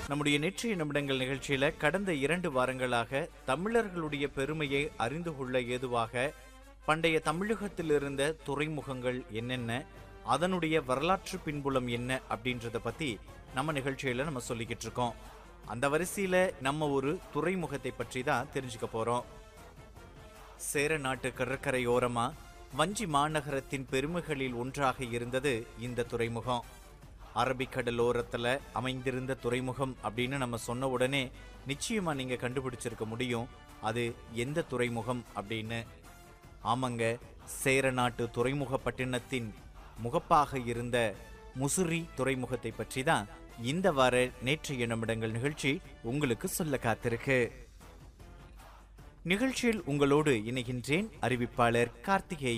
நம்முடைய நேற்றைய நிமிடங்கள் நிகழ்ச்சியில கடந்த இரண்டு வாரங்களாக தமிழர்களுடைய பெருமையை அறிந்து கொள்ள ஏதுவாக பண்டைய தமிழகத்தில் இருந்த துறைமுகங்கள் என்னென்ன அதனுடைய வரலாற்று பின்புலம் என்ன அப்படின்றத பத்தி நம்ம நிகழ்ச்சியில நம்ம சொல்லிக்கிட்டு இருக்கோம் அந்த வரிசையில நம்ம ஒரு துறைமுகத்தை பற்றி தான் தெரிஞ்சுக்க போறோம் சேர நாட்டு கடற்கரையோரமா வஞ்சி மாநகரத்தின் பெருமைகளில் ஒன்றாக இருந்தது இந்த துறைமுகம் அரபிக்கடலோரத்துல அமைந்திருந்த துறைமுகம் அப்படின்னு நம்ம சொன்ன உடனே நிச்சயமா நீங்க கண்டுபிடிச்சிருக்க முடியும் அது எந்த துறைமுகம் அப்படின்னு ஆமாங்க சேர நாட்டு துறைமுக பட்டினத்தின் முகப்பாக இருந்த முசிறி துறைமுகத்தை பற்றி தான் இந்த வார நேற்றைய நிமிடங்கள் நிகழ்ச்சி உங்களுக்கு சொல்ல காத்திருக்கு நிகழ்ச்சியில் உங்களோடு இணைகின்றேன் அறிவிப்பாளர் கார்த்திகேயன்